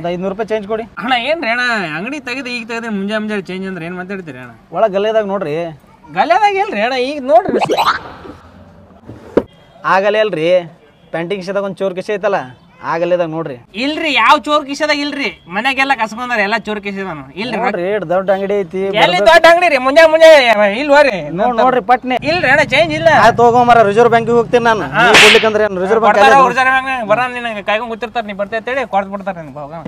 ಐದ್ನೂರು ರೂಪಾಯಿ ಚೇಂಜ್ ಕೊಡಿ ಅಣ್ಣ ಏನ್ರಿ ಅಣ್ಣ ಅಂಗಡಿ ತೆಗೆದು ಈಗ ತೆಗೆದ್ರೆ ಮುಂಜಾ ಮುಂಜಾನೆ ಚೇಂಜ್ ಅಂದ್ರೆ ಏನು ಮಾತಾಡ್ತೀರಿ ಅಣ್ಣ ಒಳಗೆ ಗಲ್ಲೆದಾಗ ನೋಡ್ರಿ ಗಲ್ಯಾದಾಗ ಇಲ್ರಿ ಅಣ್ಣ ಈಗ ನೋಡ್ರಿ ಆಗಲೇ ಅಲ್ರಿ ಪೆಂಟಿಂಗ್ ಶೇದಾಗ ಒಂದು ಚೋರ್ ಕಿಸೆ ಐತಲ್ಲ ಆಗಲ್ಲೇದಾಗ ನೋಡ್ರಿ ಇಲ್ರಿ ಯಾವ ಚೋರ್ ಕಿಸದಾಗ ಇಲ್ರಿ ಮನೆಗೆಲ್ಲ ಕಸ್ಕೊಂಡಾರ ಎಲ್ಲ ಚೋರ್ ಕಿಸದಾನು ಇಲ್ರಿ ನೋಡ್ರಿ ಎಷ್ಟ್ ದೊಡ್ಡ ಅಂಗಡಿ ಐತಿ ಎಲ್ಲಿ ದೊಡ್ಡ ಅಂಗಡಿ ರೀ ಮುಂಜಾ ಮುಂಜಾನೆ ಇಲ್ವರಿ ನೋಡ್ ನೋಡ್ರಿ ಪಟ್ನೆ ಇಲ್ರಿ ಅಣ್ಣ ಚೇಂಜ್ ಇಲ್ಲ ಆಯ್ತು ಹೋಗೋಮರ ರಿಸರ್ವ್ ಬ್ಯಾಂಕಿಗೆ ಹೋಗ್ತೀನಿ ನಾನು ನೀವು ಕೊಡ್ಲಿಕ್ಕಂದ್ರೆ ಏನು ರಿಸರ್ವ್ ಬ್ಯಾಂಕ್ ಕೊಡ್ತಾರ ಉರ್ಜಾರ ಬರ ನಿನಗೆ ಕಾಯ್ಕೊಂಡ್ ಕೂತಿರ್ತಾರ ನೀ ಬರ್ತಾ ಅಂತೇಳಿ ಕೊಡ್ದು ಬಿಡ್ತಾರ ನಿನ್ಗೆ ಹೋಗ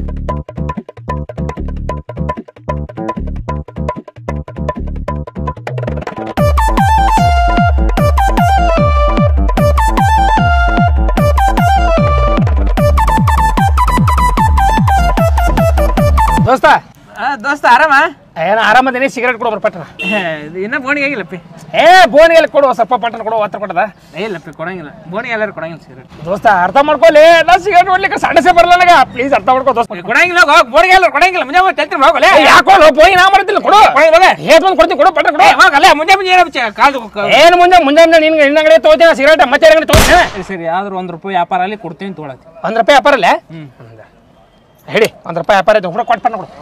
ದೋಸ್ತ ಆ, ದೋಸ್ತ ಆರಾಮ ಏನು ಆರಾಮದೇನಿ ಸಿಗರೇಟ್ ಕೊಡು ಬರ್ ಪಟ್ಟಣ ಹೇ, ಇದು ಇನ್ನ ಬೋಣಿಗೆ ಆಗಿಲ್ಲಪ್ಪಿ ಏ ಬೋನಿಗೆಲ್ಲ ಕೊಡು ಸ್ವಲ್ಪ ಪಟ್ಟಣ ಕೊಡು ಒತ್ತರ ಕೊಟ್ಟದ ಇಲ್ಲಪ್ಪಿ ಕೊಡಂಗಿಲ್ಲ ಬೋಣಿಗೆ ಎಲ್ಲರೂ ಕೊಡಂಗಿಲ್ಲ ಸಿಗರೇಟ್ ದೋಸ್ತ ಅರ್ಥ ಮಾಡ್ಕೊಲಿ ನಾ ಸಿಗರೇಟ್ ಹೊಡ್ಲಿಕ್ಕೆ ಸಣ್ಣಸೆ ಬರಲ್ಲ ನನಗೆ ಪ್ಲೀಸ್ ಅರ್ಥ ಮಾಡ್ಕೋ ದೋಸ್ತ ಕೊಡಂಗಿಲ್ಲ ಹೋಗ್ ಬೋಣಿಗೆ ಎಲ್ಲರೂ ಕೊಡಂಗಿಲ್ಲ ಮುಂಜಾನೆ ಮುಂಜಾನೆ ತಲ್ತಿರಿ ಹೋಗಲೇ ಯಾಕೋ ಪೋಯಿ ನಾ ಮಾಡ್ತಿಲ್ಲ ಕೊಡು ಏತ್ ಬಂದು ಕೊಡ್ತೀನಿ ಕೊಡು ಪಟ್ಟಣ ಕೊಡು ಹೋಗಲ್ಲ ಮುಂಜಾನೆ ಮುಂಜಾನೆ ಏನಪ್ಪ ಕಾದು ಏನು ಮುಂದೆ ಮುಂದೆ ನಿನ್ಗೆ ನಿನ್ನ ಅಂಗಡಿ ತಗೋತೀನಿ ಸಿಗರೇಟ್ ಮತ್ತೆ ಅಂಗಡಿ ತಗೋತೀನಿ ಸರಿ ಆದ್ರೂ ಒಂದ್ ರೂಪಾಯಿ ವ್ಯಾಪಾರ ಅಲ್ಲಿ ಕೊಡ್ತೀನಿ ತೊಗೊಳತಿ ಒಂದ್ ರೂಪಾಯಿ ವ್ಯಾಪಾರ ಅಲ್ಲೇ ಹೇಳಿ ಒಂದ್ ರೂಪಾಯಿ ವ್ಯಾಪಾರ ಐತೆ ಹುಡುಗ ಕೊಟ್ಟು ಪಟ್ಟಣ ಕೊಡು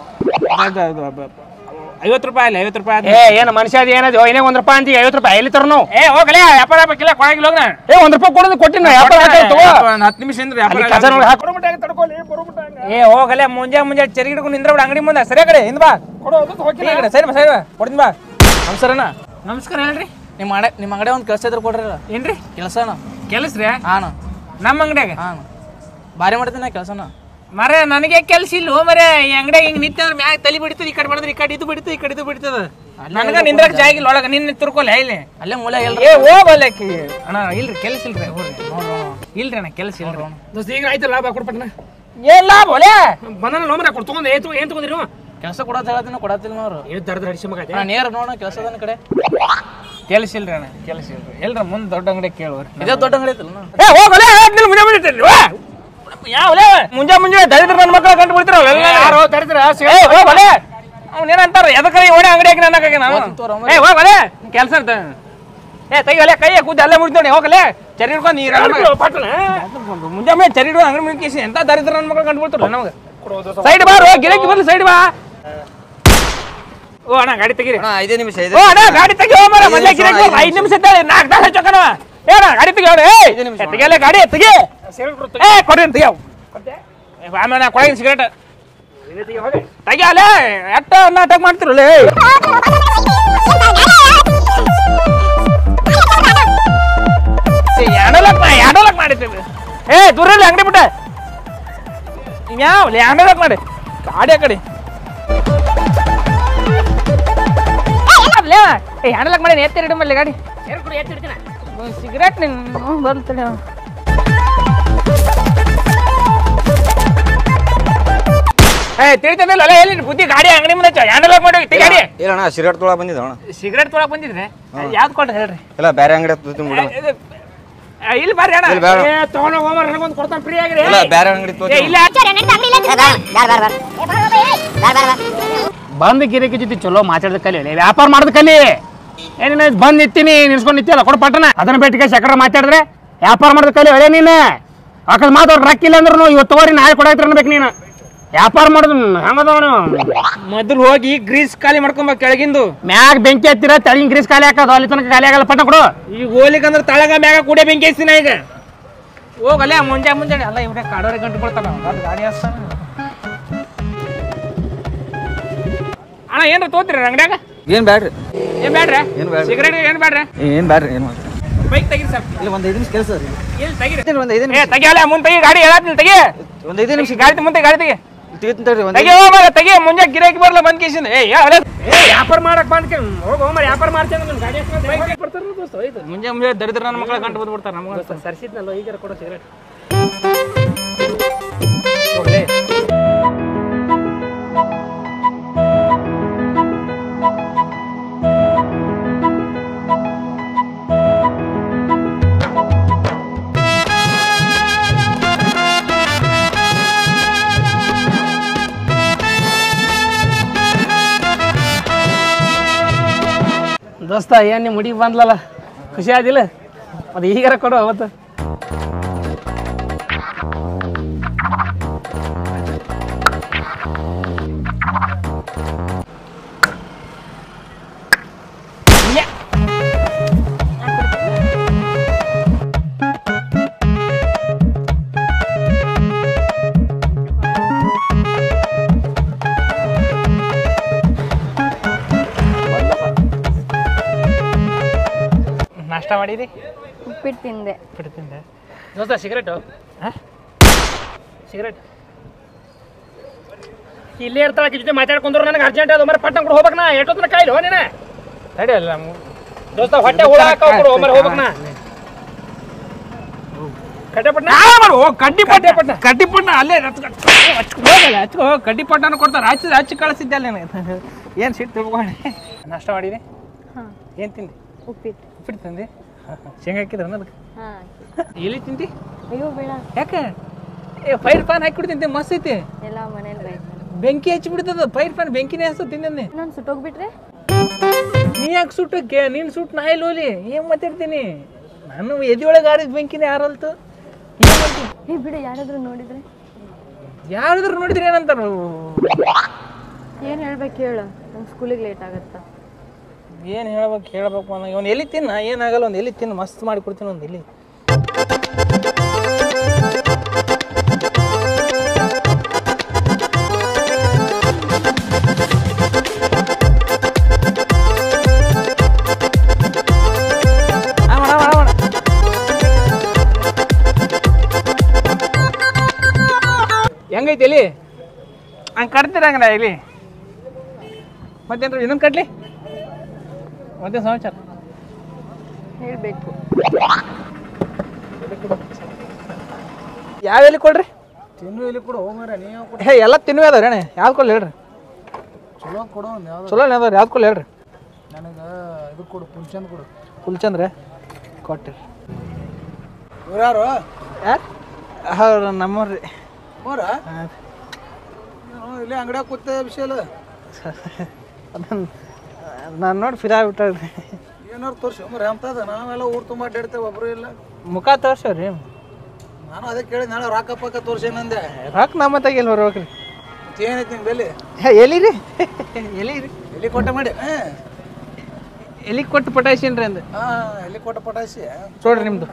ಐವತ್ತು ರೂಪಾಯಿ ಅಲ್ಲಿ ಐವತ್ತು ರೂಪಾಯಿ ಆದ್ಮೇಲೆ. ಏ ಏನು ಮನುಷ್ಯ ಅದು ಏನದು ಏನೇ ಒಂದ್ ರೂಪಾಯಿ ಅಂತೀವಿ ಐವತ್ತು ರೂಪಾಯಿ ಎಲ್ಲಿ ತರನು ಏ ಹೋಗಲೇ ವ್ಯಾಪಾರ ಆಗ್ಬೇಕಿಲ್ಲ ಕೊಡಂಗಿಲ್ಲ ಹೋಗ ಏ ಒಂದ್ ರೂಪಾಯಿ ಕೊಡೋದು ಕೊಟ್ಟಿನ ವ್ಯಾಪಾರ ಹಾಕಿ ತಗೋ ಒಂದು ಹತ್ತು ನಿಮಿಷ ಅಂದ್ರೆ ಅಲ್ಲಿ ವ್ಯಾಪಾರ ಕಸ ನೋಡಿ ಹಾಕೊಡು ಮಟ್ಟ ತಡ್ಕೊಳ್ಳಿ ಬರೋಬಿಟ್ಟ ಏ ಹೋಗಲೇ ಮುಂಜಾನೆ ಮುಂಜಾನೆ ಚರಿ ಹಿಡ್ಕೊಂಡು ನಿಂದ್ರ ಬಿಡ ಅಂಗಡಿ ಮುಂದೆ ಸರಿ ಕಡೆ ಹಿಂದ್ ಬಾ ಕೊಡು ಅದು ಹೋಗಿ ಈ ಕಡೆ ಸರಿ ಬಾ ಸರಿ ಬಾ ಕೊಡ್ತೀನಿ ಬಾ ನಮಸ್ಕಾರಣ್ಣ ನಮಸ್ಕಾರ ಹೇಳ್ರಿ ನಿಮ್ಮ ಅಂಗಡಿ ನಿಮ್ಮ ಅಂಗಡಿ ಒಂದು ಕೆಲಸ ಇದ್ರೆ ಕೊಡ್ರಿ ಏನ್ರಿ ಕೆಲಸನ ಕೆಲಸ ರೀ ಹಾಂ ನಮ್ಮ ಅಂಗಡಿಯಾಗ ಹಾಂ ಭಾರಿ ಮಾಡ್ತೀನಿ ಕೆಲಸನ ಮರೆ ನನಗೆ ಕೆಲ್ಸ ಇಲ್ಲ ಮರೆ ಈ ಅಂಗಡಿಯಾಗ ಹಿಂಗ್ ನಿಂತ ಮ್ಯಾಗ ತಲಿ ಬಿಡ್ತದ ಈ ಕಡೆ ಮಾಡಿದ್ರೆ ಈ ಕಡೆ ಇದು ಬಿಡ್ತದ ಈ ಕಡೆ ಇದು ಬಿಡ್ತದ ನನಗ ನಿಂದ್ರಕ್ ಜಾಗ ಇಲ್ಲ ಒಳಗ ನಿನ್ನ ತುರ್ಕೊಲ್ಲ ಇಲ್ಲಿ ಅಲ್ಲೇ ಮೂಲೆ ಎಲ್ರಿ ಏ ಹೋಗಲ್ಲಕ್ಕೆ ಅಣ್ಣ ಇಲ್ರಿ ಕೆಲ್ಸ ಇಲ್ರಿ ಹೋಗ್ರಿ ಇಲ್ರಿ ಅಣ್ಣ ಕೆಲ್ಸ ಇಲ್ರಿ ದೋಸ್ತ ಈಗ ಆಯ್ತು ಲಾಭ ಕೊಡ್ಪಟ್ಟಣ ಎಲ್ಲ ಬೋಲೆ ಬಂದನ ನೋಮ್ರ ಕೊಡ್ ತಗೊಂಡ್ ಏತು ಏನ್ ತಗೊಂಡ್ರಿ ನೀವು ಕೆಲಸ ಕೊಡೋದು ಹೇಳತ್ತೀನಿ ಕೊಡತ್ತಿಲ್ಲ ನೋಡ್ರು ಏನು ದರ್ದ ಹಡಿಸಿ ಮಗ ನಾ ನೇರ ನೋಡೋಣ ಕೆಲಸದ ಕಡೆ ಕೆಲ್ಸ ಇಲ್ರಿ ಅಣ್ಣ ಕೆಲ್ಸ ಇಲ್ರಿ ಎಲ್ರ ಮುಂದ್ ದೊಡ್ಡ ಅಂಗಡಿ ಕೇಳುವ್ರಿ ಇದೇ ದೊಡ್ಡ ಅಂಗಡಿ ಐತಲ್ಲ ಏ ಹೋಗಲೇ ಮುಂಜಾ ಮುಂಜಾನೆ ಯಾವಲೇ ಮುಂಜಾ ಮುಂಜಾನೆ ದರಿದ್ರ ನನ್ನ ಮಕ್ಕಳ ಕಂಡು ಬಿಡ್ತಿರಲ್ಲ ಯಾರೋ ದರಿದ್ರ ಏ ಹೋಗಲೇ ಅವನೇನಂತಾರ ಎದಕ್ಕರಿ ಓಡಿ ಅಂಗಡಿ ಹಾಕಿ ನನ್ನ ನಾನು ಏ ಹೋಗಲೇ ಕೆಲಸ ಇರ್ತ ಏ ತೆಗಿಯಲೇ ಕೈ ಕೂದ ಅಲ್ಲೇ ಮುಡ್ತೋಣಿ ಹೋಗಲೇ ಚರಿ ಹಿಡ್ಕೊಂಡು ನೀರು ಪಟ್ಟಣ ಮುಂಜಾನೆ ಚರಿ ಹಿಡ್ಕೊಂಡು ಅಂಗಡಿ ಮುಗಿಸಿ ಎಂತ ದರಿದ್ರ ನನ್ನ ಮಕ್ಕಳು ಕಂಡು ಬಿಡ್ತಿರಲ್ಲ ನಮಗೆ ಸೈಡ್ ಬಾ ರೋ ಗಿರಕಿ ಬರ್ಲಿ ಸೈಡ್ ಬಾ ಓ ಅಣ್ಣ ಗಾಡಿ ತೆಗೀರಿ ಅಣ್ಣ ಐದೇ ನಿಮಿಷ ಓ ಅಣ್ಣ ಗಾಡಿ ತೆಗಿ ಹೋಗ್ ಮರ ಮೊದ್ಲೇ ಗಿರಾಕಿ ಬರ್ಲಿ ಐದು ನಿಮಿಷ ಇದ್ದಾಳೆ ನಾಲ್ಕು ತಾಸು ಹಚ್ಚೋಕಣ ಏ ಅಣ್ಣ ಗಾಡಿ ತೆಗಿ ಅವ್ರೆ ಏ ತೆಗಿಯಲ್ಲ ಗಾಡಿ ತೆಗಿ ಏ ಕೊಡ್ರಿ ಅಂತ ತೆಗಿಯವ್ ಆಮೇಲೆ ನಾ ಕೊಡಗಿನ ಸಿಗರೇಟ್ ತೆಗಿಯಲ್ಲ ಎಟ್ಟ ನಾಟಕ ಮಾಡ್ತಿರಲ್ಲ ಎರಡಲಕ್ ಎರಡಲಕ್ ಮಾಡಿದ್ದೀವಿ ಏ ದೂರಲ್ಲಿ ಅಂಗಡಿ ಬಿಟ್ಟ ಯಾವ ಎರಡಲಕ್ ಮಾಡಿ ಗಾಡಿ ಆ ಕಡೆ ಏ ಎರಡಲಕ್ ಮಾಡಿ ಎತ್ತಿ ರೆಡಿ ಮಾಡಲಿ ಗಾಡಿ ಸಿಗರೇಟ್ ನಿನ್ನ ಬರ್ತದೆ ಏ ತಿಳಿತದಿಲ್ಲ ಅಲ್ಲ ಎಲ್ಲಿ ಬುದ್ಧಿ ಗಾಡಿ ಅಂಗಡಿ ಮುಂದೆ ಎರಡಲಕ್ ಮಾಡಿ ಹೋಗಿ ಗಾಡಿ ಇಲ್ಲ ಅಣ್ಣ ಸಿಗರೇಟ್ ತೊಗೊಳಕ್ ಬಂದಿದ್ದ ಅಣ್ಣ ಸಿಗರೇಟ್ ತೊಳಕ್ ಬಂದಿದ್ರೆ ಯಾವ್ದು ಕೊಡ್ರಿ ಹೇಳ್ರಿ ಇಲ್ಲ ಬೇರೆ ಅಂಗಡಿ ಹತ್ತೀನಿ ಬಿಡು ಏ, ಇದು- ಏ, ಇಲ್ಲಿ ಬರ್ರಿ ಅಣ್ಣ ಇಲ್ಲಿ ಬೇಡ. ಏ, ತಗೊಂಡ್ ಹೋಗೋಮರ ನನಗೊಂದು ಕೊಡ್ತಾನೆ ಫ್ರೀ ಆಗಿರಿ ಇಲ್ಲ ಬೇರೆ ಅಂಗಡಿ ಏ, ತೋತೀನಿ ಇಲ್ಲ ಬಂದ್ ಗಿರಕಿ ಜೊತೆ ಚಲೋ ಮಾತಾಡದ ಕಲಿ ವ್ಯಾಪಾರ ಮಾಡೋದ್ ಕಲಿ ಏನಿನ ಬಂದ್ ನಿಂತೀನಿ ನಿಲ್ಸ್ಕೊಂಡ್ ನಿಂತಿಯಲ್ಲ ಕೊಡು ಪಟ್ಟಣ ಅದನ್ನ ಬಿಟ್ಟಿಗೆ ಸಕರ ಮಾತಾಡಿದ್ರೆ ವ್ಯಾಪಾರ ಮಾಡೋದ್ ಕಲಿ ಒಳ್ಳೆ ನೀನು ಅಕಸ್ಮಾತ್ ಅವ್ರು ರೊಕ್ಕ ಇಲ್ಲ ಅಂದ್ರೂ ಇವತ್ತು ತಗೋರಿ ನಾಳೆ ಕೊಡಾಕ್ತಿರ ಅನ್ಬೇಕು ನೀನು ವ್ಯಾಪಾರ ಮಾಡೋದು ಹಂಗದ ಮೊದಲು ಹೋಗಿ ಗ್ರೀಸ್ ಖಾಲಿ ಮಾಡ್ಕೊಂಬ ಕೆಳಗಿಂದು ಮ್ಯಾಗ ಬೆಂಕಿ ಹತ್ತಿರ ತಳಿನ ಗ್ರೀಸ್ ಖಾಲಿ ಹಾಕೋದು ಅಲ್ಲಿ ತನಕ ಖಾಲಿ ಆಗಲ್ಲ ಪಟ್ಟ ಕೊಡು ಈಗ ಹೋಗ್ಲಿಕ್ಕಂದ್ರೆ ತಳಗ ಮ್ಯಾಗ ಕೂಡೆ ಬೆಂಕಿ ಹಚ್ತೀನಿ ಈಗ ಹೋಗಲ್ಲ ಮುಂಜಾನೆ ಮುಂಜಾನೆ ಅಲ್ಲ ಇವ್ರೆ ಕಾಡೋರೆ ಗಂಟು ಬಿಡ್ತಾನ ಅದು ಗಾಡಿ ಹಚ್ತಾನ ಅಣ್ಣ ಏನ್ರ ತೋತ್ರಿ ಅಂಗಡ್ಯಾಗ ಏನ್ ಬ್ಯಾಡ್ರಿ ಏನ್ ಬ್ಯಾಡ್ರಿ ಏನ್ ಬ್ಯಾಡ್ರಿ? ಸಿಗರೇಟ್ ಏನ್ ಬ್ಯಾಡ್ರಿ ಏನ್ ಬ್ಯಾಡ್ರಿ ಏನ್ ಮಾಡ್ರಿ ಬೈಕ್ ತೆಗೀರಿ ಸರ್ ಇಲ್ಲ ಒಂದ್ ಐದು ನಿಮಿಷ ಕೆಲಸ ರೀ ಇಲ್ಲಿ ತೆಗೀರಿ ಒಂದ್ ಐದು ಏ ತೆಗಿಯಲ್ಲ ಮುಂದೆ ತೆಗಿ ಗಾಡಿ ಹೇಳತ್ತೀನಿ ತೆಗಿ ಒಂದ್ ಐದು ನಿಮಿಷ ಗಾಡಿ ಮುಂದೆ ಗಾಡಿ ತೆಗಿ ತೆಗಿತೀನಿ ತಡ್ರಿ ಒಂದ್ ತೆಗಿ ಹೋಗ ತೆಗಿ ಮುಂಜೆ ಗಿರಾಕಿ ಬರಲ್ಲ ಬಂದ್ ಕೇಸಿಂದ ಏ ಯಾವ ಏ ವ್ಯಾಪಾರ ಮಾಡಕ್ ಬಂದ್ ಹೋಗ ಹೋಮ ವ್ಯಾಪಾರ ಮಾಡ್ತೇನೆ ನನ್ನ ಗಾಡಿ ಹಚ್ಕೊಂಡ್ ಬೈಕ್ ಬರ್ತಾರ ದೋಸ್ತ ಹೋಯ್ತು ಮುಂಜೆ ಮುಂಜೆ ದರಿದ್ರ ನನ್ನ ಮಕ್ಕಳ ಗಂಟು ಬಂದು ಬಿಡ್ತಾರ ನಮಗ ಸರ್ಸಿದ್ನಲ್ಲ ಈಗ ಕೊಡೋ ಸಿಗರೇಟ್ ಹೋಗ್ಲೇ ದೋಸ್ತ ಏನ್ ನಿಮ್ಮ ಹುಡುಗಿ ಬಂದ್ಲಲ್ಲ ಖುಷಿ ಆದಿಲ್ಲ ಅದು ಈಗಾರ ಕೊಡು ಅವತ್ತು ನಾಷ್ಟ ಮಾಡಿರಿ ಉಪ್ಪಿಟ್ಟು ತಿಂದೆ ಬಿಡ್ತಿಂದೆ ದೋಸ್ತ ಸಿಗರೇಟು ಹಾಂ ಸಿಗರೇಟ್ ಇಲ್ಲೇ ಇರ್ತಾಳ ಆಕಿ ಜೊತೆ ಮಾತಾಡ್ಕೊಂಡ್ರು ನನಗೆ ಅರ್ಜೆಂಟ್ ಅದು ಮರ ಪಟ್ಟಣ ಕೂಡ ಹೋಗ್ಬೇಕನ ಎಷ್ಟೊತ್ತನ ಕಾಯಿಲ್ ಹೋ ನೀನ ತಡಿ ಅಲ್ಲ ನಮ್ಮ ದೋಸ್ತ ಹೊಟ್ಟೆ ಹುಳ ಹಾಕಾವ್ ಕೊಡು ಮರ ಹೋಗ್ಬೇಕನ ಕಟ್ಟೆ ಪಟ್ನ ಕಡ್ಡಿ ಪಟ್ಟೆ ಪಟ್ಟ ಕಡ್ಡಿ ಪಟ್ಟ ಅಲ್ಲೇ ಹೋಗಲ್ಲ ಹಚ್ಕೋ ಕಡ್ಡಿ ಪಟ್ಟನ ಕೊಡ್ತಾರೆ ಹಚ್ಚಿ ಹಚ್ಚಿ ಕಳಿಸಿದ್ದೆ ಅಲ್ಲ ನನಗೆ ಏನು ಸಿಟ್ಟು ತಿಳ್ಕೊಂಡು ನಾಷ್ಟ ಮಾಡಿರಿ ಹಾಂ ಏನು ತಿಂದಿ ಉಪ್ಪಿಟ್ಟು ಉಪ್ಪಿಟ್ಟು ತಂದೆ ಶೇಂಗಾ ಹಾಕಿದ್ರ ಅದಕ್ಕೆ ಹಾಂ ಎಲ್ಲಿ ತಿಂತಿ ಅಯ್ಯೋ ಬೇಡ ಯಾಕೆ ಏ ಫೈರ್ ಪಾನ್ ಹಾಕಿ ತಿಂತೆ ಮಸ್ತ್ ಐತಿ ಎಲ್ಲ ಮನೇಲಿ ಬೈತಾರೆ ಬೆಂಕಿ ಹಚ್ಚಿ ಬಿಡ್ತದ ಫೈರ್ ಪಾನ್ ಬೆಂಕಿನೇ ಹಚ್ಚ ತಿಂದೆ ನಾನು ಸುಟ್ಟೋಗ್ಬಿಟ್ರೆ ನೀ ಯಾಕೆ ಸುಟ್ಟಕ್ಕೆ ನೀನು ಸುಟ್ಟು ನಾ ಇಲ್ಲಿ ಹೋಲಿ ಏನು ಮಾತಾಡ್ತೀನಿ ನಾನು ಎದೆಯೊಳಗೆ ಆಡಿದ ಬೆಂಕಿನೇ ಯಾರಲ್ತು ಏ ಬಿಡು ಯಾರಾದ್ರೂ ನೋಡಿದ್ರೆ ಯಾರಾದ್ರೂ ನೋಡಿದ್ರೆ ಏನಂತಾರ ಏನು ಹೇಳ್ಬೇಕು ಹೇಳು ನಂಗೆ ಸ್ಕೂಲಿಗೆ ಲೇಟ್ ಆಗುತ್ತಾ ಏನು ಹೇಳ್ಬೇಕು ಹೇಳ್ಬೇಕು ಅನ್ನೋ ಇವನು ಎಲ್ಲಿ ತಿನ್ನ ಏನಾಗಲ್ಲ ಒಂದು ಎಲ್ಲಿ ತಿನ್ನು ಮಸ್ತ್ ಮಾಡಿ ಕೊಡ್ತೀನಿ ಒಂದು ಎಲ್ಲಿ ಆ, ಮಾಡ, ಮಾಡ, ಮಾಡ. ಹೆಂಗೈತಿ ಎಲ್ಲಿ ಹಂಗೆ ಕಟ್ತೀರಂಗ ನಾ ಇಲ್ಲಿ ಮತ್ತೇನ್ರಿ ಇನ್ನೊಂದು ಕಟ್ಲಿ ಮತ್ತೆ ಸಮಾಚಾರ ಹೇಳಬೇಕು ಯಾವ ಎಲ್ಲಿ ಕೊಡ್ರಿ ತಿನ್ನು ಇಲ್ಲಿ ಕೊಡು ಹೋಗ್ಮಾರ ನೀವು ಹೇ ಎಲ್ಲ ತಿನ್ನುವ ಅದಾವ್ರಿ ಅಣ್ಣ ಯಾವ್ದು ಕೊಡ್ಲಿ ಹೇಳ್ರಿ ಚಲೋ ಕೊಡು ಒಂದು ಯಾವ್ದು ಚಲೋ ಅದಾವ್ರಿ ಯಾವ್ದು ಕೊಡ್ಲಿ ಹೇಳ್ರಿ ನನಗೆ ಇದು ಕೊಡು ಪುಂಚಂದ್ ಕೊಡು ಕುಲ್ಚಂದ್ರೆ ಕೊಟ್ಟಿರಿ ಇವ್ರು ಯಾರು ಯಾರು ಹೌದು ನಮ್ಮವ್ರಿ ಹೋರ ಇಲ್ಲೇ ಅಂಗಡಿಯಾಗ ಕೂತ ವಿಷಯ ಅಲ್ಲ ನಾನು ನೋಡಿ ಫಿದಾ ಬಿಟ್ಟಾಳ್ರಿ ಏನಾರು ತೋರ್ಸಿ ಮರ ಅಂತದ ನಾವೆಲ್ಲ ಊರು ತುಂಬ ಅಡ್ಡಾಡ್ತೇವೆ ಒಬ್ರು ಇಲ್ಲ ಮುಖ ತೋರ್ಸವ್ರಿ ನಾನು ಅದೇ ಕೇಳಿದ್ ನಾಳೆ ರೊಕ್ಕ ಪಕ್ಕ ತೋರ್ಸೇನಂದೆ ರೊಕ್ಕ ನಮ್ಮ ತೆಗಿ ಎಲ್ಲಿ ಹೊರ್ಬೇಕ್ರಿ ಮತ್ತೆ ಏನೈತಿ ನಿಂಗೆ ಬೆಲೆ ಹೇ ಎಲ್ಲಿ ರೀ ಎಲ್ಲಿ ರೀ ಎಲ್ಲಿ ಕೊಟ್ಟ ಮಾಡಿ ಹಾಂ ಎಲ್ಲಿ ಕೊಟ್ಟು ಪಟಾಯಿಸಿನ್ರಿ ಅಂದ ಹಾಂ ಎಲ್ಲಿ ಕೊಟ್ಟ ಪಟಾಯಿಸಿ ನೋಡ್ರಿ ನಿಮ್ದು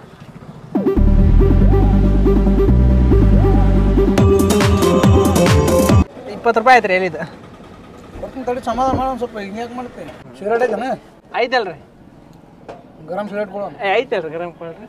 ಇಪ್ಪತ್ತು ರೂಪಾಯಿ ಆಯ್ತು ರೀ ಎಲ್ಲಿದು ಕೊಡ್ತೀನಿ ತಡಿ ಸಮಾಧಾನ ಮಾಡೋ ಒಂದು ಸ್ವಲ್ಪ ಹಿಂಗೆ ಯಾಕೆ ಮಾಡ್ತೀನಿ ಸಿಗರೇಟ್ ಐತನ ಐತಲ್ರಿ ಗರಂ ಸಿಗರೇಟ್ ಕೊಡು ಏ ಐತಲ್ರಿ ಗರಂ ಕೊಡ್ರಿ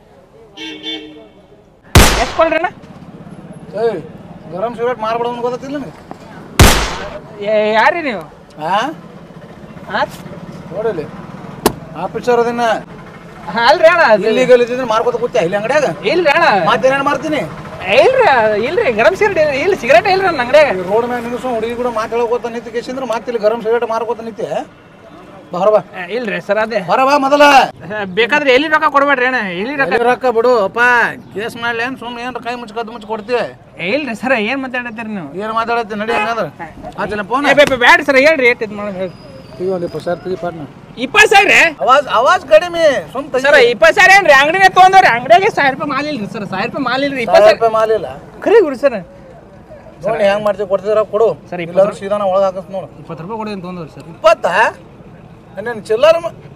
ಎಷ್ಟು ಕೊಡ್ರಿ ಅಣ್ಣ ಏಯ್ ಗರಂ ಸಿಗರೇಟ್ ಮಾರ್ಬಿಡೋ ಅಂತ ಗೊತ್ತಿಲ್ಲ ನಿನಗೆ ಏ ಯಾರ್ರಿ ನೀವು ಹಾಂ ಹಾಂ ನೋಡಿಲ್ಲಿ ಆಫೀಸರ್ ಅದನ್ನ ಅಲ್ರಿ ಅಣ್ಣ ಅದು- ಇಲ್ಲಿಗಲ್ ಇದ್ದಿದ್ರೆ ಮಾರ್ಕೋತ ಕೂತ್ಯಾ ಇಲ್ಲಿ ಅಂಗಡಿಯಾಗ ಇಲ್ರಿ ಅಣ್ಣ ಮತ್ತೇನೇನು ಮಾಡ್ತೀನಿ ಇಲ್ರಿ ಇಲ್ರಿ ಗರಂ ಸಿಗರೇಟ್ ಇಲ್ಲ ಸಿಗರೇಟ್ ಇಲ್ರಿ ನನ್ನ ಅಂಗಡಿಯಾಗ ರೋಡ್ ಮ್ಯಾಗ ನಿಲ್ಲಿಸು ಹುಡುಗಿ ಕೂಡ ಮಾತಾಡಕೋತ ನಿಂತು ಕೇಸಿಂದ್ರೆ ಮತ್ತೆ ಇಲ್ಲಿ ಗರಂ ಸಿಗರೇಟ್ ಮಾರ್ಕೋತ ನಿಂತೆ ಬಾ ಹೊರ ಬಾ ಏ, ಇಲ್ರಿ ಸರ್ ಅದೇ ಹೊರ ಬಾ ಮೊದಲ ಏ, ಬೇಕಾದ್ರೆ ಎಲ್ಲಿ ರೊಕ್ಕ ಕೊಡ್ಬೇಡ್ರಿ ಅಣ್ಣ ಎಲ್ಲಿ ರೊಕ್ಕ ಎಲ್ಲಿ ರೊಕ್ಕ ಬಿಡು ಅಪ್ಪ ಕೇಸ್ ಮಾಡ್ಲಿ ಏನು ಸುಮ್ಮನೆ ಏನು ಕೈ ಮುಚ್ಚಿ ಕದ್ದು ಮುಚ್ಚಿ ಕೊಡ್ತೀವಿ ಏ, ಇಲ್ರಿ ಸರ್ ಏನ್ ಮಾತಾಡತ್ತೀರಿ ನೀವು ಏನು ಮಾತಾಡತ್ತಿ ನಡಿ ಹಂಗಂದ್ರೆ ಆಚೆ ಫೋನ್ ಏ, ಬೇ- ಬೇ- ಬ್ಯಾಡ್ರಿ ಸರ್ ಹೇಳ್ರಿ ಏಟ್ ಇದು ಮಾಡೋದು ಹೇಳ್ರಿ ಈಗ ಒಂದು ಇಪ್ಪತ್ತು ಸಾವಿರ ತೆಗಿ ಪಾರ್ಟ್ನ ಇಪ್ಪತ್ತು ಸಾವಿರ ಅವಾಜ್ ಅವಾಜ್ ಕಡಿಮೆ ಸುಮ್ ತೆಗಿ ಸರ್ ಇಪ್ಪತ್ತು ಸಾವಿರ ಏನ್ರಿ ಅಂಗಡಿನೇ ತೊಗೊಂಡವ್ರಿ ಅಂಗಡಿಯಾಗೆ ಸಾವಿರ ರೂಪಾಯಿ ಮಾಲ್ ಇಲ್ರಿ ಸರ್ ಸಾವಿರ ರೂಪಾಯಿ ಮಾಲ್ ಇಲ್ರಿ ಇಪ್ಪತ್ತು ಸಾವಿರ ಸಾವಿರ ರೂಪಾಯಿ ಮಾಲಿಲ್ಲ ಖರೀ ಗುಡಿ ಸರ್ ನೋಡಿ ಹೆಂಗ್ ಮಾಡ್ತೀವಿ ಕೊಡ್ತಿದ್ರ ಕೊಡು ಸರ್, ಇಪ್ಪತ್ತು ಇಲ್ಲಾದ್ರೂ ಸೀದಾ ಒಳಗೆ ಹಾಕಸ್ ನೋಡು ಇಪ್ಪತ್ತು ರೂಪಾಯಿ ಕೊಡಿ ಅಂತ ತೊಗೊಂಡವ್ರಿ ಸರ್ ಇಪ್ಪತ್ತಾ ನನ್ನ ಚಿಲ್ಲರ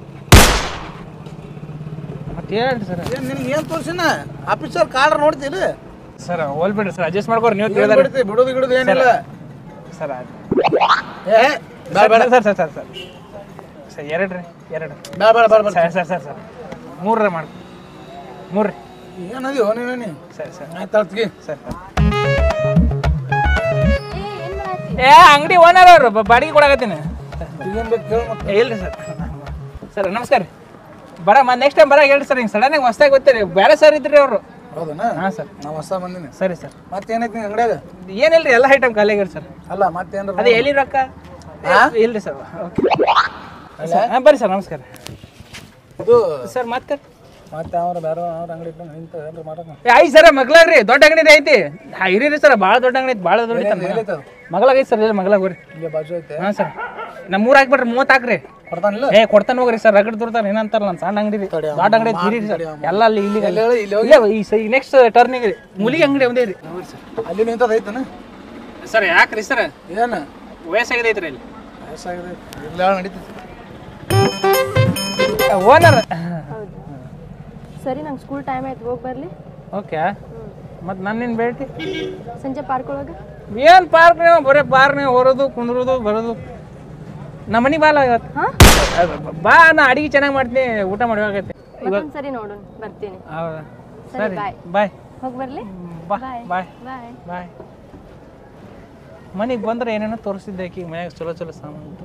ಮತ್ತೆ ಹೇಳ್ರಿ ಸರ್ ಏನು ನಿನ್ಗೆ ಏನು ತೋರಿಸಿನ ಆಫೀಸರ್ ಕಾರ್ಡ್ ನೋಡ್ತೀರಿ ಸರ್ ಹೋಲ್ ಬಿಡ್ರಿ ಸರ್ ಅಡ್ಜಸ್ಟ್ ಮಾಡ್ಕೊರಿ ನೀವು ಏನ್ ತಿಳಿದಾರ ಬಿಡ್ತಿ ಬಿಡೋದು ಗಿಡೋದು ಏನಿಲ್ಲ ಸರ್ ಆಯ್ತು ಏ ಬೇಡ ಬೇಡ sir sir sir sir sir ಎರಡು ರೀ ಎರಡು ಬೇಡ ಬೇಡ ಬೇಡ ಬೇಡ ಸರ್ ಸರ್ ಸರ್ ಸರ್ ಮೂರ್ರ ಮಾಡಿ ಮೂರ್ರಿ ಏನದಿಯೋ ನೀನು ನೀ ಸರಿ ಸರ್ ಆಯ್ತು ಅಳ್ತಿಗೆ ಸರ್ ಸರ್ ಏ ಏನು ಮಾಡತ್ತಿ ಏ ಅಂಗಡಿ ಓನರ್ ಅವ್ರು ಬ- ಬಾಡಿಗೆ ಕೊಡಕತ್ತೀನಿ ಈಗೇನು ಬೇಕು ಕೇಳು ಮತ್ತೆ ಏ, ಇಲ್ರಿ ಸರ್ ಸರ್ ನಮಸ್ಕಾರ ರೀ ಬರ ಮ ನೆಕ್ಸ್ಟ್ ಟೈಮ್ ಬರ ಹೇಳ್ರಿ ಸರ್ ಹಿಂಗೆ ಸಡನ್ನಾಗಿ ಹೊಸ್ದಾಗಿ ಗೊತ್ತೀರಿ ಬೇರೆ ಸರ್ ಇದ್ರಿ ಅವರು ಹೌದನಾ ಹಾಂ ಸರ್ ನಾವು ಹೊಸ ಬಂದಿನಿ ಸರಿ ಸರ್ ಮತ್ತೇನೈತಿ ನಿಂಗೆ ಅಂಗಡಿಯಾಗ ಏನಿಲ್ರಿ ಎಲ್ಲ ಐಟಮ್ ಖಾಲಿ ಆಗಿರಿ ಸರ್ ಅಲ್ಲ ಮತ್ತೇನ್ರ ಅದೇ ಎಲ್ಲಿ ರೊಕ್ಕ ಹಾ? ಇಲ್ರಿ ಸರ್ ಓಕೆ ಹಾಂ ಬರ್ರಿ ಸರ್ ನಮಸ್ಕಾರ ಇದು ಸರ್ ಮತ್ತೆ ಮತ್ತೆ ಅವ್ರ ಬೇರೆ ಅವ್ರ ಅಂಗಡಿ ಇಟ್ಕೊಂಡು ನಿಂತು ಏನ್ರ ಮಾಡೋಣ ಏ, ಐತಿ ಸರ್ ಮಗ್ಲಾಗ್ರಿ ದೊಡ್ಡ ಅಂಗಡಿ ಐತಿ ಹಾ ಇರೀರಿ ಸರ್ ಭಾಳ ದೊಡ್ಡ ಅಂಗಡಿ ಐತಿ ಭಾಳ ದೊಡ್ಡ ಎಲ್ಲೈತೆ ಅದು? ಮಗಳಾಗ ಐತಿ ಸರ್ ಇಲ್ಲಿ ಮಗಳಾಗ ಹೋಗ್ರಿ ಇಲ್ಲೇ ಬಾಜು ಐತೆ ಹಾಂ ಸರ್ ನಮ್ಮ ಊರು ಹಾಕ್ಬಿಡ್ರಿ ಮೂವತ್ತು ಹಾಕ್ರಿ ಕೊಡ್ತಾನಿಲ್ಲ ಏ ಕೊಡ್ತಾನೆ ಹೋಗ್ರಿ ಸರ್ ರಗಡ್ ದುರ್ತಾನೆ ಏನಂತಾರ ನನ್ನ ಸಣ್ಣ ಅಂಗಡಿ ರೀ ತಡಿ, ಅವ್ನು ದೊಡ್ಡ ಅಂಗಡಿ ಐತಿ ಸರ್ ಎಲ್ಲ ಅಲ್ಲಿ ಇಲ್ಲಿ ಎಲ್ಲಿ ಹೇಳಿ ಇಲ್ಲಿ ಹೋಗಿ ಇಲ್ಲೇ ಈ ಸ- ಈ ನೆಕ್ಸ್ಟ್ ಟರ್ನಿಗೆ ರೀ ಮುಲಿಗೆ ಅಂಗಡಿ ಒಂದೇ ರೀ ಅಲ್ಲಿ ನಿಂತದ ಐತನ ಸರ್ ಯಾಕ್ರಿ ಸರ್ ಏನು ವಯಸ್ಸಾಗಿದೆ ಐತ್ರಿ ಇಲ್ಲಿ ವಯಸ್ಸಾಗಿದೆ ಇಲ್ಲ ನಡೀತೈತಿ ಓನರ್ ಹೌದು ಸರಿ ನಂಗೆ ಸ್ಕೂಲ್ ಟೈಮ್ ಆಯ್ತು ಹೋಗಿ ಬರಲಿ ಓಕೆ ಮತ್ತು ನನ್ನೇನು ಬೇಟಿ ಸಂಜೆ ಪಾರ್ಕ್ ಒಳಗೆ ಏನು ಪಾರ್ಕ್ ನೀವು ಬರೀ ಪಾರ್ಕ್ ನೀವು ಹೊರೋದು ಕುಂದ್ರೋದು ಬರೋದು ನಮ್ಮ ಮನೆ ಬಾಲ ಇವತ್ತು ಹಾಂ ಅದು ಬಾ ನಾ ಅಡಿಗೆ ಚೆನ್ನಾಗಿ ಮಾಡ್ತೀನಿ ಊಟ ಮಾಡುವಾಗೈತಿ ಮತ್ತೊಂದ್ಸರಿ ನೋಡೋಣ ಬರ್ತೀನಿ ಹೌದಾ ಸರಿ ಸರಿ ಬಾಯ್ ಬಾಯ್ ಹೋಗಿ ಬರ್ಲಿ ಬಾ ಬಾಯ್ ಬಾಯ್ ಬಾಯ್ ಬಾಯ್ ಮನೆಗೆ ಬಂದ್ರೆ ಏನೇನೋ ತೋರಿಸಿದ್ದೆ ಆಕಿ ಮನ್ಯಾಗ ಚಲೋ ಚಲೋ ಸಾಮಾನು ಇತ್ತು.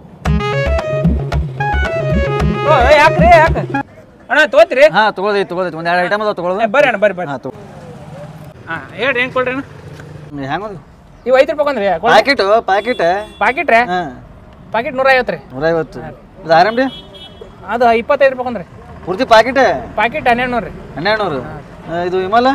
ಓ ಯಾಕ್ರಿ ಯಾಕೆ ಅಣ್ಣ ತೋತ್ರಿ ಹಾ ತಗೊಳ್ರಿ ತಗೊಳ್ರಿ ಒಂದ್ ಎರಡು ಐಟಮ್ ಅದಾವ ತಗೊಳ್ಳೋದು ಏ, ಬರ್ರಿ ಅಣ್ಣ ಬರ್ರಿ ಬರ್ರಿ ಹಾ ತಗೋ ಹಾಂ ಹೇಳ್ರಿ ಹೆಂಗೆ ಕೊಡ್ರಿ ಅಣ್ಣ ಹೆಂಗೊಂದು ಇವು ಐದು ರೂಪಾಯಿ ಅಂದ್ರಿ ಪ್ಯಾಕೆಟ್ ಪ್ಯಾಕೆಟ್ ಪಾಕಿಟ್ ರೀ ಹಾ ಪಾಕಿಟ್ ನೂರ ಐವತ್ತು ರೀ ನೂರೈವತ್ತು ಇದು ಆರಾಮ್ ರೀ ಅದು ಇಪ್ಪತ್ತೈದು ರೂಪಾಯಿ ಅಂದ್ರಿ ಪೂರ್ತಿ ಪ್ಯಾಕೆಟ್ ಪಾಕಿಟ್ ಹನ್ನೆರಡು ನೂರು ರೀ ಹನ್ನೆರಡು ನೂರು ಆ, ಇದು ವಿಮಲ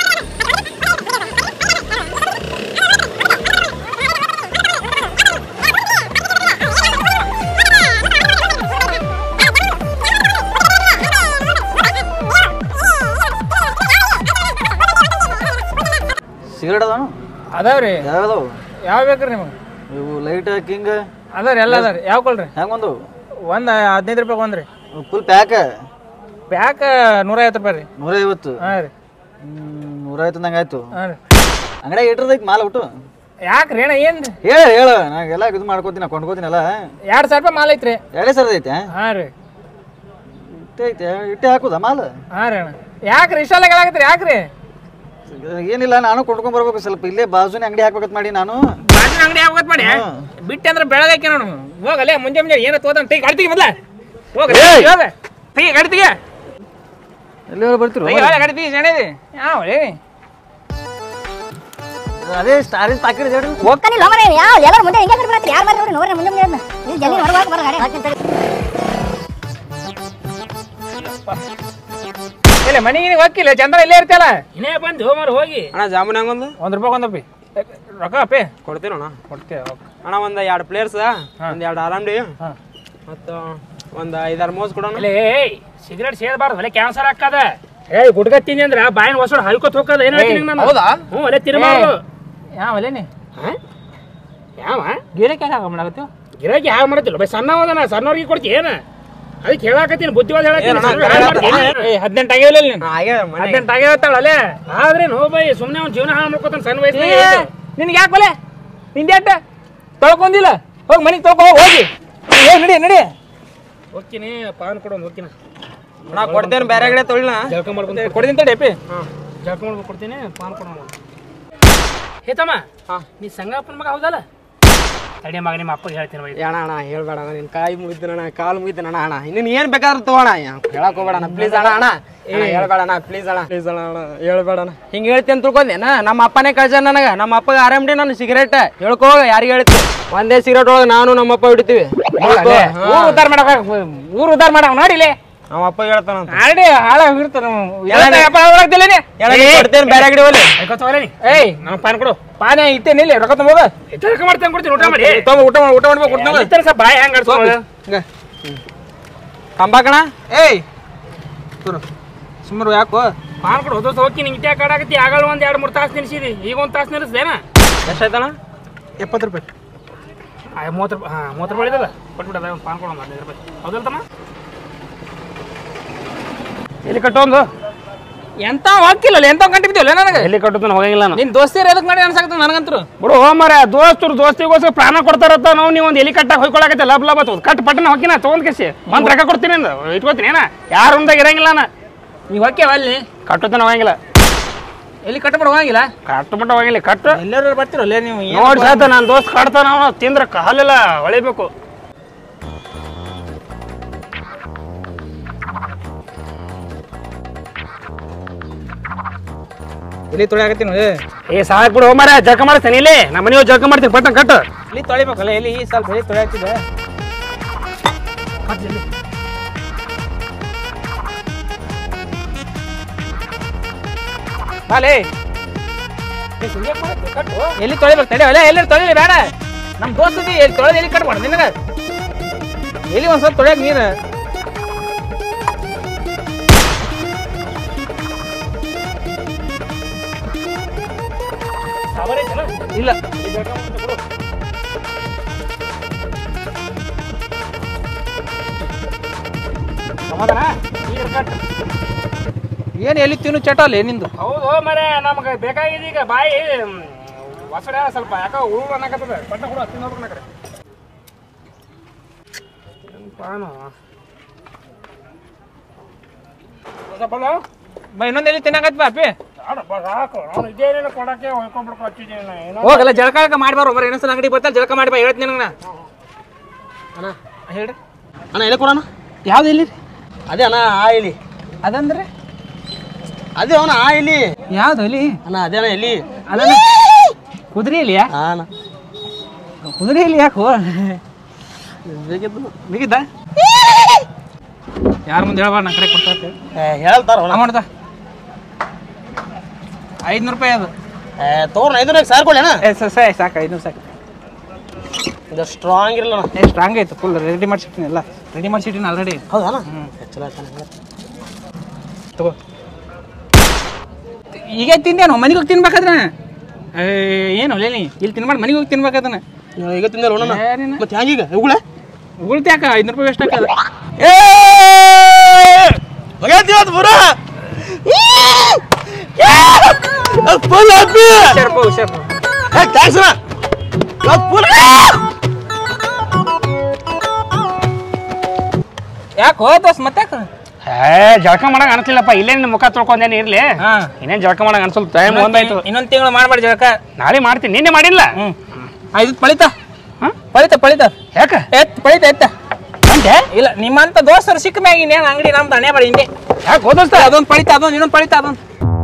ಸಿಗರೇಟ್ ಅದಾವ ಅದಾವ್ರಿ ಯಾವ್ಯಾವ ಯಾವ ಬೇಕ್ರಿ ನಿಮಗೆ ಇವು ಲೈಟ್ ಕಿಂಗ್ ಅದಾವ್ರಿ ಎಲ್ಲ ಅದಾವ್ರಿ ಯಾವ ಕೊಳ್ರಿ ಹೆಂಗೊಂದು ಒಂದು ಹದಿನೈದು ರೂಪಾಯಿ ಒಂದ್ರಿ ಫುಲ್ ಪ್ಯಾಕ್ ಪ್ಯಾಕ್ ನೂರ ಐವತ್ತು ರೂಪಾಯಿ ರೀ ನೂರೈವತ್ತು ಹಾಂ ರೀ ಹ್ಮ್, ನೂರೈವತ್ತು ನಂಗೆ ಆಯ್ತು ಹಾಂ ರೀ ಅಂಗಡಿಯಾಗ ಇಟ್ಟಿರ್ದೈತಿ ಮಾಲ್ ಒಟ್ಟು ಯಾಕ್ರಿ ಅಣ್ಣ ಏನು ಹೇಳ ಹೇಳ ನಾಗೆಲ್ಲ ಇದು ಮಾಡ್ಕೋತೀನಿ ನಾ ಕೊಂಡ್ಕೋತೀನಲ್ಲ ಎರಡು ಸಾವಿರ ರೂಪಾಯಿ ಮಾಲ್ ಐತ್ರಿ ಎರಡೇ ಸರ್ ಐತೆ ಹಾಂ ರೀ ಇಟ್ಟೆ ಐತೆ ಇಟ್ಟೆ ಹಾಕುದಾ ಮಾಲ್ ಹಾಂ ರೀ ಅಣ್ಣ ಯಾಕ್ರಿ ಇಷ್ಟೆಲ್ಲ ಹೇಳಾಕತ್ರಿ ಯಾಕ್ರಿ ಏನಿಲ್ಲ ನಾನು ಕೊಂಡ್ಕೊಂಡ್ ಬರ್ಬೇಕು ಸ್ವಲ್ಪ ಇಲ್ಲೇ ಬಾಜುನೇ ಅಂಗಡಿ ಹಾಕ್ಬೇಕಂತ ಮಾಡಿ ನಾನು ಬಾಜಿನ ಅಂಗಡಿ ಆಗೋತ್ ಮಾಡಿ ಬಿಟ್ಟೆ ಅಂದ್ರೆ ಬೆಳಗಾಕಿ ನೋಡು ಹೋಗಲ್ಲೇ ಮುಂಜೆ ಮುಂಜೆ ಏನೋ ತೋದ ತೆಗಿ ಗಾಡಿ ತೆಗಿ ಮೊದ್ಲ ಹೋಗ ಹೋಗ ತೆಗಿ ಗಾಡಿ ತೆಗಿ ಎಲ್ಲಿ ಬರ್ತಿರು ತೆಗಿ ಹೋಗ ಗಾಡಿ ತೆಗಿ ಸೆಣೆದಿ ಯಾವ ಏ ಅದೇ ಸ್ಟಾರೇಜ್ ಪ್ಯಾಕೆಟ್ ಇದೆ ಹೇಳ್ರಿ ಹೋಗ್ತಾನಿಲ್ಲ ಮರೆ ಯಾವ ಎಲ್ಲರೂ ಮುಂದೆ ಹಿಂಗೆ ಕಟ್ಬಿಡತ್ರಿ ಯಾರು ಬರ್ರಿ ನೋಡಿ ನೋಡ್ರಿ ಮುಂದೆ ಮುಂದೆ ನೀವು ಜಲ್ದಿ ಹೊರಗೆ ಹೋಗಿ ಬರೋ ಗಾಡಿ ಹಾಕ್ತೀನಿ ತಡಿ. ಇಲ್ಲ ಮನೆಗೆ ಹೋಗಿಲ್ಲ ಚಂದ್ರ ಇಲ್ಲೇ ಇರ್ತಲ್ಲ ಇನ್ನೇ ಬಂದು ಹೋಮರ್ ಹೋಗಿ ಅಣ್ಣ ಜಾಮೂನ್ ಹೆಂಗೊಂದು ಒಂದ್ ರೂಪಾಯಿ ಒಂದ್ ರೂಪಾಯಿ ರೊಕ್ಕ ಅಪ್ಪಿ ಕೊಡ್ತೀನಣ್ಣ ಕೊಡ್ತೇವೆ ಅಣ್ಣ ಒಂದು ಎರಡು ಪ್ಲೇಯರ್ಸ್ ಒಂದು ಎರಡು ಆರಾಮ್ ಡಿ ಹಾಂ ಮತ್ತು ಒಂದು ಐದಾರು ಮೋಸ್ ಕೊಡೋಣ ಅಲ್ಲೇ ಸಿಗರೇಟ್ ಸೇದಬಾರ್ದು ಅಲ್ಲೇ ಕ್ಯಾನ್ಸರ್ ಹಾಕದ ಏಯ್ ಗುಡ್ಗ ತಿಂದಿ ಅಂದ್ರ ಬಾಯಿನ ಹೊಸಡು ಹಲ್ಕೋತ್ ಹೋಗದ ಏನ್ ಹೇಳ್ತೀನಿ ನಾನು ಹೌದಾ? ಹ್ಞೂ ಅಲ್ಲೇ ತಿರ್ಬಾರ್ದು ಯಾವ ಅಲ್ಲೇನಿ ಹಾ? ಯಾವ ಗಿರಕ್ಕೆ ಹಾಕ ಮಾಡಾಕತ್ತೀವಿ ಗಿರಾಕಿ ಹಾಳು ಮಾಡತ್ತಿಲ್ಲ ಬೈ ಸಣ್ಣ ಹೋದನ ಸಣ್ಣವ್ರಿಗೆ ಕೊಡ್ತಿ ಏನ ಅದಕ್ಕೆ ಹೇಳಾಕತ್ತೀನಿ ಬುದ್ಧಿವಾದ ಏ ಹದಿನೆಂಟು ಆಗಿಲ್ಲ ನೀನು ಆಗ್ಯಾವ ಮನೆ ಹದಿನೆಂಟು ಆಗ್ಯಾವತ್ತಾಳ ಅಲ್ಲೇ ಆದ್ರೆ ನೋ ಬೈ ಸುಮ್ಮನೆ ಅವ್ನ ಜೀವನ ಹಾಳು ಮಾಡ್ಕೊತಾನ ಸಣ್ಣ ವಯಸ್ಸಿನಾಗ ನಿನ್ಗೆ ಯಾಕೆ ಬಲೆ ನಿಂದೆ ಅಟ್ಟ ತೊಳ್ಕೊಂಡಿಲ್ಲ ಹೋಗಿ ಮನೆಗೆ ತೊಳ್ಕೊ ಹೋಗಿ ಹೋಗಿ ನಡಿ ನಡಿ ಹೋಗ್ತೀನಿ ಪಾನ್ ಕೊಡೋನು ಹೋಗ್ತೀನಿ ಅಣ್ಣ ಕೊಡ್ತೇನೆ ಬೇರೆ ಕಡೆ ತೊಳಿನ ಜಳಕ ಮಾಡ್ಕೊಂಡು ಕೊಡ್ತೀನಿ ತಡಿ ಅಪ್ಪಿ ಜಳಕ ಮಾಡ್ಕೊಂಡು ಕೊಡ್ತೀನಿ ಪಾನ್ ಕೊಡೋಣ ಹೇ ತಮ್ಮ ನೀ ಸಂಗಪ್ಪನ ಮಗ ಹೌದಲ್ಲ ತಡಿ ಮಗ ನಿಮ್ಮ ಅಪ್ಪಗೆ ಹೇಳ್ತೀನಿ ಬೈ ಅಣ್ಣ ಅಣ್ಣ ಹೇಳ್ಬೇಡ ಅಣ್ಣ ನಿನ್ ಕಾಯಿ ಮುಗಿದನ ಕಾಲು ಮುಗಿದನ ಅಣ್ಣ ಅಣ್ಣ ಇನ್ನು ಏನ್ ಬೇಕಾದ್ರೂ ತಗೋಣ ಹೇಳಕ್ ಹೋಗ್ಬೇಡ ಅಣ್ಣ ಪ್ಲೀಸ್ ಅಣ್ಣ ಅಣ್ಣ ಅಣ್ಣ, ಹೇಳ್ಬೇಡ ಅಣ್ಣ ಪ್ಲೀಸ್ ಅಣ್ಣ ಪ್ಲೀಸ್ ಅಣ್ಣ ಅಣ್ಣ ಹೇಳ್ಬೇಡ ಅಣ್ಣ ಹಿಂಗೆ ಹೇಳ್ತಿ ಅಂತ ತಿಳ್ಕೊಂಡೇನ ನಮ್ಮ ಅಪ್ಪನೇ ಕಳ್ಸ ನನಗ ನಮ್ಮ ಅಪ್ಪಗೆ ಆರಾಮ್ ಡಿ ನಾನು ಸಿಗರೇಟ್ ಹೇಳ್ಕೋ ಯಾರಿಗೆ ಹೇಳ್ತಿ ಒಂದೇ ಸಿಗರೇಟ್ ಒಳಗೆ ನಾನು ನಮ್ಮ ಅಪ್ಪ ಹಿಡಿತೀವಿ ಊರು ಉದ್ದಾರ ಮಾಡಕ ಊರು ಉದ್ದಾರ ಮಾಡಕ ನೋಡಿಲಿ ನಮ್ಮ ಅಪ್ಪ ಹೇಳ್ತಾನ ಆಲ್ರೆಡಿ ಹಾಳಾಗಿರ್ತಾರ ಕೊಡ್ತೇನೆ ಬೇರೆ ಕಡೆ ಹೋಗ್ಲಿ ಆಯ್ಕೋತವಲ್ಲ ನೀ ಏಯ್ ನಮ್ಮ ಪಾನ್ ಕೊಡು ಪಾನ ಇತ್ತೇನೆ ಇಲ್ಲಿ ರೊಕ್ಕ ತುಂಬ ಜಳಕ ಮಾಡ್ತೇನೆ ಕೊಡ್ತೀನಿ ಊಟ ಮಾಡಿ ತೊಗೊಂಡು ಊಟ ಮಾಡಿ ಊಟ ಮಾಡ್ಬೇಕು ಊಟ ಮಾಡಿ ಇತರ ಸ್ವಲ್ಪ ಬಾಯಿ ಹೆಂಗ್ ಆಡ್ಸ್ಕೊಳ್ಳೋದು ತಂಬಾಕಣ ಏಯ್ ಸುಮ್ಮರು ಯಾಕೋ ಪಾನ್ ಕೊಡು ದೋಸ್ತ ಹೋಗಿ ನಿಂಗೆ ಇಟ್ಯಾಕ ಆಡಾಕತ್ತಿ ಆಗಳ ಒಂದ್ ಎರಡು ಮೂರು ತಾಸು ನಿಲ್ಸಿದಿ ಈಗ ಒಂದು ತಾಸು ನಿಲ್ಲಿಸ್ದೇನ ಎಷ್ಟಾಯ್ತಣ್ಣ ಎಪ್ಪತ್ತು ರೂಪಾಯಿ ಮೂವತ್ತು ರೂಪಾಯಿ ಹಾಂ ಮೂವತ್ತು ರೂಪಾಯಿ ಇದ್ದಲ್ಲ ಕೊಟ್ಬಿಡದ ಒಂದು ಪಾನ್ ಕೊಡೋಣ ಹದಿನೈದು ರೂಪಾಯಿ ಹೌದಲ್ಲ ತಮ್ಮ ಎಲ್ಲಿ ಕಟ್ಟೊಂದು ಎಂತ ಹಾಕಿಲ್ಲ ಎಂತ ಕಂಟಿಬಿದ್ದಿಲ್ಲ ನನಗೆ ಎಲ್ಲಿ ಕಟ್ಟುತ್ತಾನ ಹೋಗಂಗಿಲ್ಲ ನಾನು ನಿನ್ ದೋಸ್ತಿಯರ್ ಎದಕ್ ಮಾಡಿ ಅನ್ಸಾಕತ್ತ ನನಗಂತರು ಬಿಡು ಹೋಮರ ದೋಸ್ತರು ದೋಸ್ತಿಗೋಸ್ಕರ ಪ್ರಾಣ ಕೊಡ್ತಾರತ್ತ ನಾವು ನೀವು ಒಂದು ಎಲಿ ಕಟ್ಟಾಗ ಹೊಯ್ಕೊಳಕತ್ತೆ ಲಬ್ ಲಬ್ ಅದು ಕಟ್ ಪಟ್ಟನ ಹೊಕ್ಕಿನ ತೊಗೊಂಡ್ ಕೇಸಿ ಬಂದ್ ರೊಕ್ಕ ಕೊಡ್ತೀನಿ ಅಂದ ಇಟ್ಕೋತೀನಿ ಏನ ಯಾರು ಉಂದಾಗ ಇರಂಗಿಲ್ಲ ನಾ ನೀವು ಹಾಕ್ಯಾವ ಅಲ್ಲಿ ಕಟ್ಟುತ್ತಾನ ಹೋಗಂಗಿಲ್ಲ ಎಲ್ಲಿ ಕಟ್ಟ ಹೋಗಂಗಿಲ್ಲ ಕಟ್ಟು ಮಟ್ಟ ಹೋಗಿಲ್ಲ ಕಟ್ಟು ಎಲ್ಲರೂ ಬರ್ತಿರಲ್ಲ ನೀವು ಏನ್ ನೋಡಿ ಸಾಯ್ತ ನನ್ನ ದೋಸ್ತ್ ಕಟ್ತಾನ ಅವನು ತಿಂದ್ರ ಕಾಲೆಲ್ಲ ಹೊಳಿಬೇಕು ಎಲ್ಲಿ ತೊಳೆಯಾಕತ್ತೀನಿ ಏ ಸಾಕ್ ಬಿಡು ಹೋಮರ ಜಳಕ ಮಾಡ್ತೇನೆ ಇಲ್ಲಿ ನಮ್ಮ ಮನೆಯವ್ರು ಜಳಕ ಮಾಡ್ತೀನಿ ಪಟ್ಟ ಕಟ್ಟು ಎಲ್ಲಿ ತೊಳಿಬೇಕಲ್ಲ ಎಲ್ಲಿ ಸ್ವಲ್ಪ ಎಲ್ಲಿ ತೊಳೆಯಾಕ್ತಿದೆ ಬಾಲೆ ಎಲ್ಲಿ ತೊಳಿಬೇಕು ತಡಿ ಅಲ್ಲ ಎಲ್ಲಿ ತೊಳಿಲಿ ಬೇಡ ನಮ್ಮ ದೋಸ್ತಿ ಎಲ್ಲಿ ತೊಳೆದು ಎಲ್ಲಿ ಕಟ್ಬಾರ್ದು ನಿನಗ ಎಲ್ಲಿ ಒಂದ್ ಸ್ವಲ್ಪ ತೊಳೆಯಕ್ ನೀನು ಇಲ್ಲ ಸಮಾಧಾನ ಈಗ ಕಟ್ಟು ಏನು ಎಲ್ಲಿ ತಿನ್ನು ಚಟ ಅಲ್ಲೇ ನಿಂದು ಹೌದು ಮರೆ ನಮ್ಗೆ ಬೇಕಾಗಿದೆ ಈಗ ಬಾಯಿ ಹೊಸಡ ಸ್ವಲ್ಪ ಯಾಕೋ ಉಳು ಅನ್ನಕತ್ತದ ಪಟ್ಟ ಕೊಡು ಹತ್ತಿನ ಹೋಗ್ಬೇಕು ನಾ ಕಡೆ ಪಾನು ಬಾ ಇನ್ನೊಂದು ಎಲ್ಲಿ ತಿನ್ನಕತ್ ಬಾ ಅಪ್ಪಿ ಇದೇನೇನು ಕೊಡಕ್ಕೆ ಹೊಯ್ಕೊಂಡ್ಬಿಡ್ಕೊ ಹಚ್ಚಿದ್ದೀನಿ ಏನೋ ಹೋಗಲ್ಲ ಜಳಕ ಗಿಳಕ ಮಾಡಿ ಬಾರೋ ಬರೀ ಇನ್ನೊಂದ್ಸಲ ಅಂಗಡಿ ಬರ್ತಾರೆ ಜಳಕ ಮಾಡಿ ಬಾ ಹೇಳ್ತೀನಿ ನಿನಗೆ ಅಣ್ಣ ಹೇಳ್ರಿ ಅಣ್ಣ ಎಲ್ಲಿ ಕೊಡೋಣ ಯಾವ್ದು ಎಲ್ಲಿ ಅದೇ ಅಣ್ಣ ಆ ಎಲ್ಲಿ ಅದಂದ್ರೆ ಅದೇ ಅವನ ಆ ಎಲ್ಲಿ ಯಾವ್ದು ಎಲ್ಲಿ ಅಣ್ಣ ಅದೇ ಅಣ್ಣ ಎಲ್ಲಿ ಅದನ್ನ ಕುದುರೆ ಎಲ್ಲಿಯಾ ಹಾ ಅಣ್ಣ ಕುದುರೆ ಎಲ್ಲಿ ಯಾಕೋ ಬೇಕಿತ್ತು ಬಿಗಿದ್ದ ಯಾರ ಮುಂದೆ ಹೇಳ್ಬಾರ್ದು ನಾ ಕಡೆ ಕೊಡ್ತಾ ಇರ್ತೀನಿ ಹೇಳ್ತಾರ ಅಮೌಂಟ್ ಐದ್ನೂರು ರೂಪಾಯಿ ಅದು ತೋರ್ ಐದು ಸಾವಿರ ಕೊಡಿ ಅಣ್ಣ ಏ ಸರ್ ಸರಿ ಸಾಕು ಐದ್ನೂರು ಸಾಕು ಇದು ಸ್ಟ್ರಾಂಗ್ ಇರಲ್ಲ ಅಣ್ಣ ಏ ಸ್ಟ್ರಾಂಗ್ ಐತೆ ಫುಲ್ ರೆಡಿ ಮಾಡಿಸಿಟ್ಟಿನಿ ಎಲ್ಲ ರೆಡಿ ಮಾಡಿಸಿಟ್ಟಿನಿ ಆಲ್ರೆಡಿ ಹೌದಾ ಅಣ್ಣ ಚಲೋ ಆಯ್ತು ಅಣ್ಣ ತಗೋ ಈಗ ತಿಂದೇನು ಮನೆಗೆ ಹೋಗಿ ತಿನ್ಬೇಕಾದ್ರೆ ಏ, ಏನು ಲೇನಿ ಇಲ್ಲಿ ತಿನ್ಬಾರ್ದು ಮನೆಗೆ ಹೋಗಿ ತಿನ್ಬೇಕಾದನ್ನ ನೀವು ಈಗ ತಿಂದಲ್ಲ ಅಣ್ಣ ಏನಿನ ಮತ್ತೆ ಹ್ಯಾಂಗೀಗ ಉಗುಳೆ ಉಳ್ತಿ ಯಾಕ ಐದ್ನೂರು ರೂಪಾಯಿ ವೇಸ್ಟ್ ಹಾಕದ ಮಗ ಬರ ಫುಲ್ ಹ್ಯಾಪಿ ಹುಷಾರಪ್ಪ ಹುಷಾರಪ್ಪ ಥ್ಯಾಂಕ್ಸ್ ಅಣ್ಣ ಫುಲ್ ಯಾಕೆ ಹೋದಸ್ ಮತ್ತೆ ಏ ಜಳಕ ಮಾಡಕ್ ಅನ್ಸ್ಲಿಲ್ಲಪ್ಪ ಇಲ್ಲೇ ನಿನ್ನ ಮುಖ ತೊಳ್ಕೊಂಡೇನೆ ಇರ್ಲಿ ಹಾ ಇನ್ನೇನ್ ಜಳಕ ಮಾಡಕ್ ಅನ್ಸಲ್ ಟೈಮ್ ಒಂದಾಯ್ತು ಇನ್ನೊಂದು ತಿಂಗಳು ಮಾಡ್ಬೇಡಿ ಜಳಕ ನಾಳೆ ಮಾಡ್ತೀನಿ ನಿನ್ನೆ ಮಾಡಿಲ್ಲ ಹ್ಮ್ ಆಯ್ತು ಪಳಿತ ಹಾ? ಪಳಿತ ಪಳಿತ ಯಾಕ ಎತ್ ಪಳಿತ ಎತ್ತ ಅಂತೆ ಇಲ್ಲ ನಿಮ್ಮಂತ ದೋಸ್ತರು ಸಿಕ್ಕ ಮ್ಯಾಗ ಇನ್ನೇನು ಅಂಗಡಿ ನಮ್ದು ಹಣೆ ಬಡಿ ಹಿಂದೆ ಯಾಕೆ ಓದಿಸ್ತ ಅದೊಂದು ಪಳಿತ ಅದೊಂದು ಇನ್ನೊಂದು ಪಳಿತ ಅದೊಂದು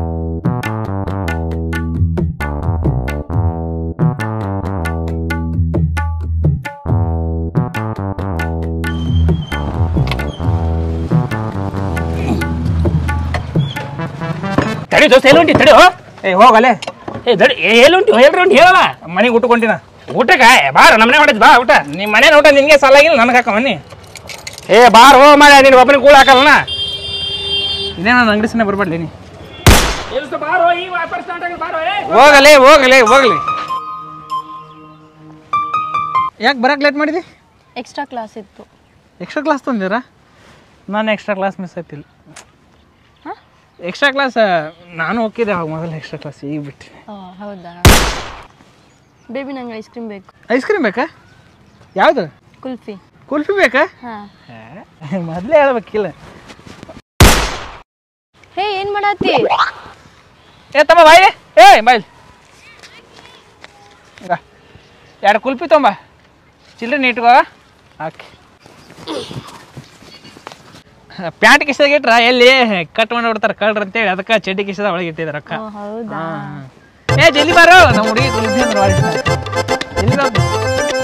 ತಡಿ ದೋಸ್ತ ಎಲ್ಲಿ ಉಂಟಿ ತಡಿ ಹೋ. ಏ ಹೋಗಲೆ ಏ ತಡಿ ಏ, ಎಲ್ಲಿ ಉಂಟು ಹೇಳ್ರಿ ಉಂಟು ಹೇಳಲ್ಲ ಮನೆಗೆ ಉಟ್ಕೊಂಡಿನ ಊಟಕ್ಕ ಏ, ಬಾರ ನಮ್ಮನೆ ಮಾಡಿದ್ ಬಾ ಊಟ ನಿಮ್ಮ ಮನೆ ಊಟ ನಿನಗೆ ಸಾಲಾಗಿಲ್ಲ ನನಗೆ ಹಾಕ ಮನಿ ಏ ಬಾರ್ ಹೋ ಮಾಡ ನೀನು ಒಬ್ಬನಿಗೆ ಕೂಳ ಹಾಕಲ್ಲ ಇದೇ ನಾನು ಅಂಗಡಿ ಸನೆ ಬರ್ಬೇಡ್ಲಿ ನೀ ಬಾರೋ ಈ ವ್ಯಾಪಾರ ಸ್ಟಾರ್ಟ್ ಆಗಿ ಬಾರೋ ಏ ಹೋಗಲೇ ಹೋಗಲೇ ಹೋಗಲಿ ಯಾಕೆ ಬರಕ್ಕೆ ಲೇಟ್ ಮಾಡಿದಿ ಎಕ್ಸ್ಟ್ರಾ ಕ್ಲಾಸ್ ಇತ್ತು ಎಕ್ಸ್ಟ್ರಾ ಕ್ಲಾಸ್ ತಂದಿರಾ ನಾನು ಎಕ್ಸ್ಟ್ರಾ ಕ್ಲಾಸ್ ಮಿಸ್ ಆಯ್ತಿಲ್ಲ ಎಕ್ಸ್ಟ್ರಾ ಕ್ಲಾಸ್ ನಾನು ಹೋಗಿದ್ದೆ ಅವಾಗ ಮೊದಲು ಎಕ್ಸ್ಟ್ರಾ ಕ್ಲಾಸ್ ಈಗ ಬಿಟ್ಟಿನಿ ಓ ಹೌದಾ ಬೇಬಿ ನಂಗೆ ಐಸ್ ಕ್ರೀಮ್ ಬೇಕು ಐಸ್ ಕ್ರೀಮ್ ಬೇಕಾ ಯಾವುದು ಕುಲ್ಫಿ ಕುಲ್ಫಿ ಬೇಕಾ ಹಾಂ ಮೊದಲೇ ಹೇಳ್ಬೇಕಿಲ್ಲ ಹೇ ಏನು ಮಾಡತ್ತಿ ಏ ತಮ್ಮ ಬಾಯ್ಲಿ ಏ ಬಾಯ್ಲಿ ಈಗ ಎರಡು ಕುಲ್ಫಿ ತೊಂಬ ಚಿಲ್ಲರೆ ನೀಟ್ಕೋ ಹಾಕಿ ಪ್ಯಾಂಟ್ ಕಿಸ್ದಾಗ ಇಟ್ರ ಎಲ್ಲಿ ಕಟ್ ಮಾಡಿ ಬಿಡ್ತಾರೆ ಕಳ್ರ ಅಂತೇಳಿ ಅದಕ್ಕೆ ಚಡ್ಡಿ ಕಿಸದ ಒಳಗೆ ಇಟ್ಟಿದ್ದಾರೆ ರೊಕ್ಕ ಓ ಹೌದಾ ಏ ಜಲ್ದಿ ಬಾರೋ ನಮ್ಮ ಹುಡುಗಿ ಕುಲ್ಫಿ ಅಂದ್ರೆ ಭಾಳ ಇಷ್ಟ ಜಲ್ದಿ ಬಾ